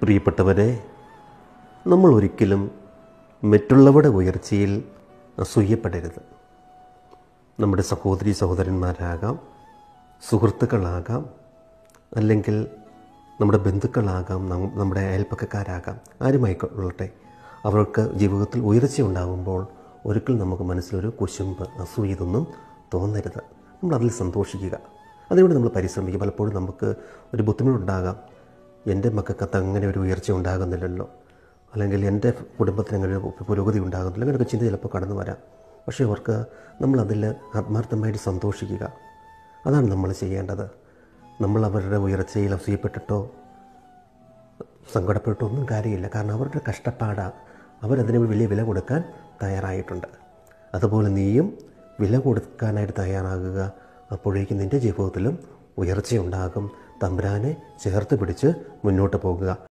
പ്രിയപ്പെട്ടവരെ നമ്മൾ ഒരിക്കലും മറ്റുള്ളവരുടെ ഉയർച്ചയിൽ അസൂയപ്പെടരുത് നമ്മുടെ സഹോദരി സഹോദരന്മാരാകാം സുഹൃത്തുക്കളാകാം അല്ലെങ്കിൽ നമ്മുടെ ബന്ധുക്കളാകാം നം- നമ്മുടെ അയൽപ്പക്കക്കാരാകാം ആരുമായിക്കൊള്ളട്ടെ അവർക്ക് ജീവിതത്തിൽ ഉയർച്ച ഉണ്ടാകുമ്പോൾ ഒരിക്കലും നമുക്ക് മനസ്സിലൊരു കുശുമ്പ് അസൂയ ഇതൊന്നും തോന്നരുത് നമ്മൾ അതിൽ സന്തോഷിക്കുക അതിനുവേണ്ടി നമ്മൾ പരിശ്രമിക്കുക പലപ്പോഴും നമുക്ക് ഒരു ബുദ്ധിമുട്ടുണ്ടാകാം എൻ്റെ മക്കൾക്ക് അങ്ങനെ ഒരു ഉയർച്ച ഉണ്ടാകുന്നില്ലല്ലോ അല്ലെങ്കിൽ എൻ്റെ കുടുംബത്തിന് അങ്ങനെ ഒരു പുരോഗതി ഉണ്ടാകുന്നില്ല അങ്ങനെയൊക്കെ ചിന്ത ചിലപ്പോൾ കടന്നു വരാം പക്ഷേ അവർക്ക് നമ്മളതിൽ ആത്മാർത്ഥമായിട്ട് സന്തോഷിക്കുക അതാണ് നമ്മൾ ചെയ്യേണ്ടത് നമ്മൾ അവരുടെ ഉയർച്ചയിൽ അസൂയപ്പെട്ടിട്ടോ സങ്കടപ്പെട്ടോ ഒന്നും കാര്യമില്ല കാരണം അവരുടെ കഷ്ടപ്പാടാണ് അവരതിന് വലിയ വില കൊടുക്കാൻ തയ്യാറായിട്ടുണ്ട് അതുപോലെ നീയും വില കൊടുക്കാനായിട്ട് തയ്യാറാകുക അപ്പോഴേക്കും നിൻ്റെ ജീവിതത്തിലും ഉയർച്ചയുണ്ടാകും തമ്പുരാനെ ചേർത്ത് പിടിച്ച് മുന്നോട്ട് പോകുക